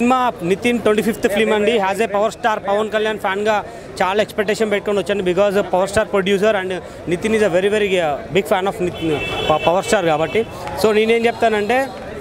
Cinema Nithin twenty fifth film అండి has a power star Pawan Kalyan ఫ్యాన్గా చాలా ఎక్స్పెక్టేషన్ పెట్టుకొని వచ్చాను because power star producer and Nithin is a very very big fan of Nithin power star కాబట్టి so నేనేం చెప్తానంటే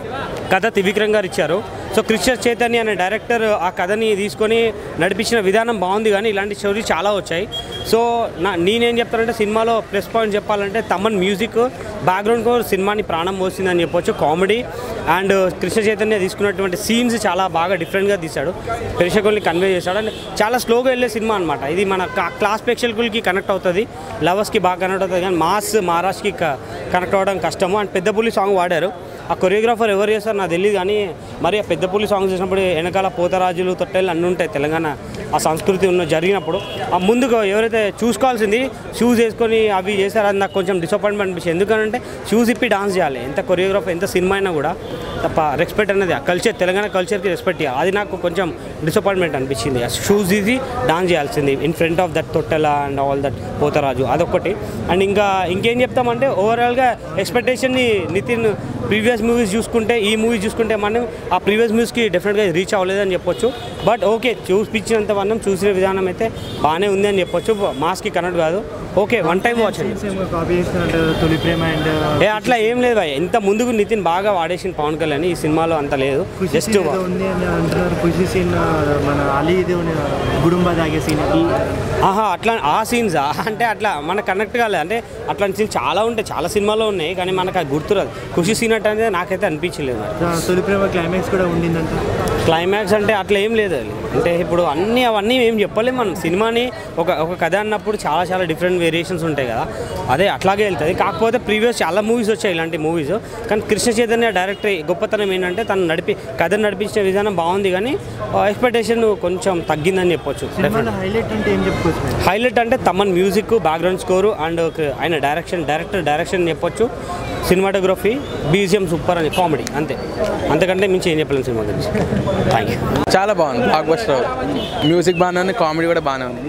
కథ త్రివిక్రమ్ గారు ఇచ్చారు సో కృష్ణ చైతన్య అనే డైరెక్టర్ ఆ కథని తీసుకొని నడిపించిన విధానం బాగుంది కానీ ఇలాంటి స్టోరీస్ చాలా వచ్చాయి సో నా నేనేం చెప్తానంటే సినిమాలో ప్లస్ పాయింట్ చెప్పాలంటే తమన్ మ్యూజిక్ బ్యాక్గ్రౌండ్ కూడా సినిమాని ప్రాణం పోసిందని చెప్పొచ్చు కామెడీ అండ్ కృష్ణ చైతన్య తీసుకున్నటువంటి సీన్స్ చాలా బాగా డిఫరెంట్గా తీశాడు ప్రేక్షకుల్ని కన్వే చేశాడు అండ్ చాలా స్లోగా వెళ్ళే సినిమా అనమాట ఇది మన కా- క్లాస్ ప్రేక్షకులకి కనెక్ట్ అవుతుంది లవర్స్కి బాగా కనెక్ట్ అవుతుంది కానీ మాస్ మహారాష్కి కనెక్ట్ అవ్వడం కష్టము అండ్ పెద్ద పులి సాంగ్ వాడారు ఆ కొరియోగ్రాఫర్ ఎవరు చేస్తారు నాకు తెలియదు కానీ మరి ఆ పెద్ద పులి సాంగ్స్ చేసినప్పుడు వెనకాల పోతరాజులు తొట్టెలు అన్నీ ఉంటాయి తెలంగాణ ఆ సంస్కృతి ఉన్న జరిగినప్పుడు ఆ ముందుకు ఎవరైతే చూసుకోవాల్సింది షూస్ వేసుకొని అవి చేశారు అది నాకు కొంచెం డిసప్పాయింట్మెంట్ అనిపించింది ఎందుకంటే షూస్ ఇప్పి డాన్స్ చేయాలి ఎంత కొరియోగ్రాఫర్ ఎంత సినిమా అయినా కూడా తప్ప రెస్పెక్ట్ అనేది ఆ కల్చర్ తెలంగాణ కల్చర్కి రెస్పెక్ట్ చేయాలి అది నాకు కొంచెం డిసప్పాయింట్మెంట్ అనిపించింది ఆ షూస్ ఇది డాన్స్ చేయాల్సింది ఇన్ ఫ్రంట్ ఆఫ్ దట్ తొట్టెల అండ్ ఆల్ దట్ పోతరాజు అదొకటి అండ్ ఇంకా ఇంకేం చెప్తామంటే ఓవరాల్గా ఎక్స్పెక్టేషన్ని నితిన్ ప్రీవియస్ మూవీస్ చూసుకుంటే ఈ మూవీస్ చూసుకుంటే మనం ఆ ప్రీవియస్ మూవీస్కి డెఫినెట్గా రీచ్ అవ్వలేదని చెప్పొచ్చు బట్ ఓకే చూపించినంత మనం చూసిన విధానం అయితే బాగానే ఉంది అని చెప్పొచ్చు మాస్కి కనెక్ట్ కాదు ఓకే వన్ టైం వాచ్ అండి కాపీ చేసినట్టు తొలి ప్రేమ అండ్ ఏ అట్లా ఏం లేదు భయ్ ఇంత ముందుకు నితిన్ బాగా వాడేసిన పవన్ కళ్యాణ్ ఈ సినిమాలో అంత లేదు ఖుషి జస్ట్ సీన్ ఏదో ఉంది అని అంటున్నారు ఖుషి సీన్ మన అలీ ఇది ఉంది గుడుంబ తాగే సీన్ ఆహా అట్లా ఆ సీన్స్ అంటే అట్లా మనకు కనెక్ట్ కాలేదు అంటే అట్లాంటి సీన్స్ చాలా ఉంటాయి చాలా సినిమాలో ఉన్నాయి కానీ మనకు అది గుర్తురాదు ఖుషి సీన్ అంటే నాకైతే అనిపించలేదు మరి తొలి ప్రేమ క్లైమాక్స్ కూడా ఉండిందంట క్లైమాక్స్ అంటే అట్లా ఏం లేదు అది అంటే ఇప్పుడు అన్నీ అవన్నీ ఏం చెప్పలేం మనం సినిమాని ఒక ఒక కథ అన్నప్పుడు చాలా చాలా డిఫరెంట్ వేరియేషన్స్ ఉంటాయి కదా అదే అట్లాగే వెళ్తుంది కాకపోతే ప్రీవియస్ చాలా మూవీస్ వచ్చాయి ఇలాంటి మూవీస్ కానీ కృష్ణ చైతన్య డైరెక్టర్ గొప్పతనం ఏంటంటే తను నడిపి కథను నడిపించే విధానం బాగుంది కానీ ఎక్స్పెక్టేషన్ కొంచెం తగ్గిందని చెప్పొచ్చు సినిమాలో హైలైట్ అంటే ఏం చెప్పుకోవచ్చు మీరు? హైలైట్ అంటే Thaman music background score and ఆయన డైరెక్షన్ డైరెక్టర్ డైరెక్షన్ చెప్పొచ్చు సినిమాటోగ్రఫీ బీజిఎం సూపర్ అని కామెడీ అంతే అంతకంటే మించి ఏం చెప్పలేము సినిమా గురించి థ్యాంక్ యూ చాలా బాగుంది బ్లాక్ బస్టర్ మ్యూజిక్ బాగానే ఉంది కామెడీ కూడా బాగానే ఉంది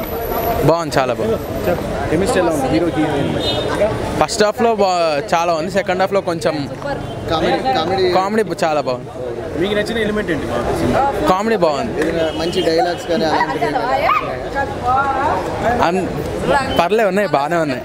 బాగుంది చాలా బాగుంది కెమిస్ట్రీ ఎలా ఉంది హీరోకి ఫస్ట్ హాఫ్లో బా చాలా ఉంది సెకండ్ హాఫ్లో కొంచెం కామెడీ కామెడీ కామెడీ చాలా బాగుంది మీకు నచ్చిన ఎలిమెంట్ ఏంటి కామెడీ బాగుంది ఏదైనా మంచి డైలాగ్స్ కానీ అలాంటివి అన్- పర్లే ఉన్నాయి బాగానే ఉన్నాయి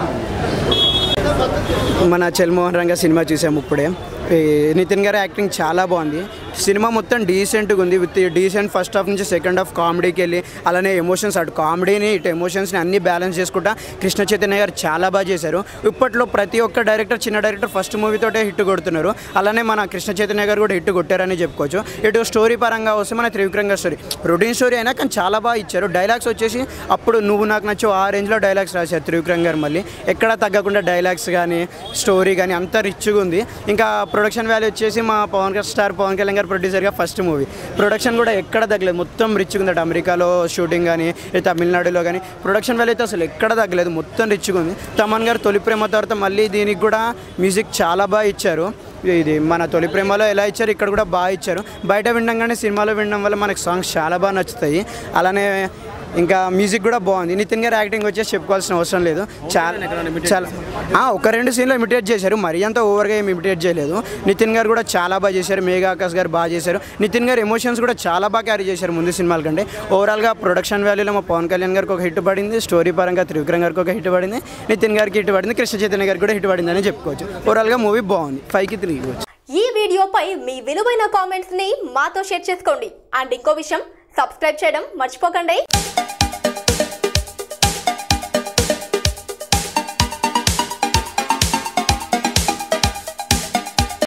మన చెల్మోహన్ రంగ సినిమా చూసాము ఇప్పుడే ఈ నితిన్ గారి యాక్టింగ్ చాలా బాగుంది సినిమా మొత్తం డీసెంట్గా ఉంది విత్ డీసెంట్ ఫస్ట్ హాఫ్ నుంచి సెకండ్ హాఫ్ కామెడీకి వెళ్ళి అలానే ఎమోషన్స్ అటు కామెడీని ఇటు ఎమోషన్స్ని అన్ని బ్యాలెన్స్ చేసుకుంటా కృష్ణ చైతన్య గారు చాలా బాగా చేశారు ఇప్పట్లో ప్రతి ఒక్క డైరెక్టర్ చిన్న డైరెక్టర్ ఫస్ట్ మూవీతోటే హిట్ కొడుతున్నారు అలానే మన కృష్ణ చైతన్య గారు కూడా హిట్ కొట్టారని చెప్పుకోవచ్చు ఇటు స్టోరీ పరంగా వస్తే మన త్రివిక్రమ్ గారి స్టోరీ రొటీన్ స్టోరీ అయినా కానీ చాలా బాగా ఇచ్చారు డైలాగ్స్ వచ్చేసి అప్పుడు నువ్వు నాకు నచ్చు ఆ రేంజ్లో డైలాగ్స్ రాశారు త్రివిక్రమ్ గారు మళ్ళీ ఎక్కడా తగ్గకుండా డైలాగ్స్ కానీ స్టోరీ కానీ అంతా రిచ్గా ఉంది ఇంకా ప్రొడక్షన్ వాల్యూ వచ్చేసి మా పవన్ కళ్యాణ్ స్టార్ పవన్ కళ్యాణ్ గారు ప్రొడ్యూసర్గా ఫస్ట్ మూవీ ప్రొడక్షన్ కూడా ఎక్కడ తగ్గలేదు మొత్తం రిచ్గా ఉంది అటు అమెరికాలో షూటింగ్ కానీ ఇటు తమిళనాడులో కానీ ప్రొడక్షన్ వాల్యూ అయితే అసలు ఎక్కడ తగ్గలేదు మొత్తం రిచ్గా ఉంది తమన్ గారు తొలి ప్రేమ తర్వాత మళ్ళీ దీనికి కూడా మ్యూజిక్ చాలా బాగా ఇచ్చారు ఇది మన తొలి ప్రేమలో ఎలా ఇచ్చారు ఇక్కడ కూడా బాగా ఇచ్చారు బయట వినడం కానీ సినిమాలో వినడం వల్ల మనకు సాంగ్స్ చాలా బాగా నచ్చుతాయి అలానే ఇంకా మ్యూజిక్ కూడా బాగుంది నితిన్ గారి యాక్టింగ్ వచ్చేసి చెప్పుకోవాల్సిన అవసరం లేదు చాలా చాలా ఆ, ఒక రెండు సీన్లో ఇమిటేట్ చేశారు మరీ అంత ఓవర్గా ఏమి ఇమిటేట్ చేయలేదు నితిన్ గారు కూడా చాలా బాగా చేశారు మేఘా ఆకాష్ గారు బాగా చేశారు నితిన్ గారు ఎమోషన్స్ కూడా చాలా బాగా క్యారీ చేశారు ముందు సినిమాల కంటే ఓవరాల్గా ప్రొడక్షన్ వాల్యూలో మా పవన్ కళ్యాణ్ గారికి ఒక హిట్ పడింది స్టోరీ పరంగా త్రివిక్రమ్ గారికి ఒక హిట్ పడింది నితిన్ గారికి హిట్ పడింది కృష్ణ చైతన్య గారికి కూడా హిట్ పడింది అని చెప్పుకోవచ్చు ఓవరాల్గా మూవీ బాగుంది ఫైవ్కి త్రీ ఇవ్వచ్చు ఈ వీడియోపై మీ విలువైన కామెంట్స్ ని మాతో షేర్ చేసుకోండి అండ్ ఇంకో విషయం సబ్స్క్రైబ్ చేయడం మర్చిపోకండి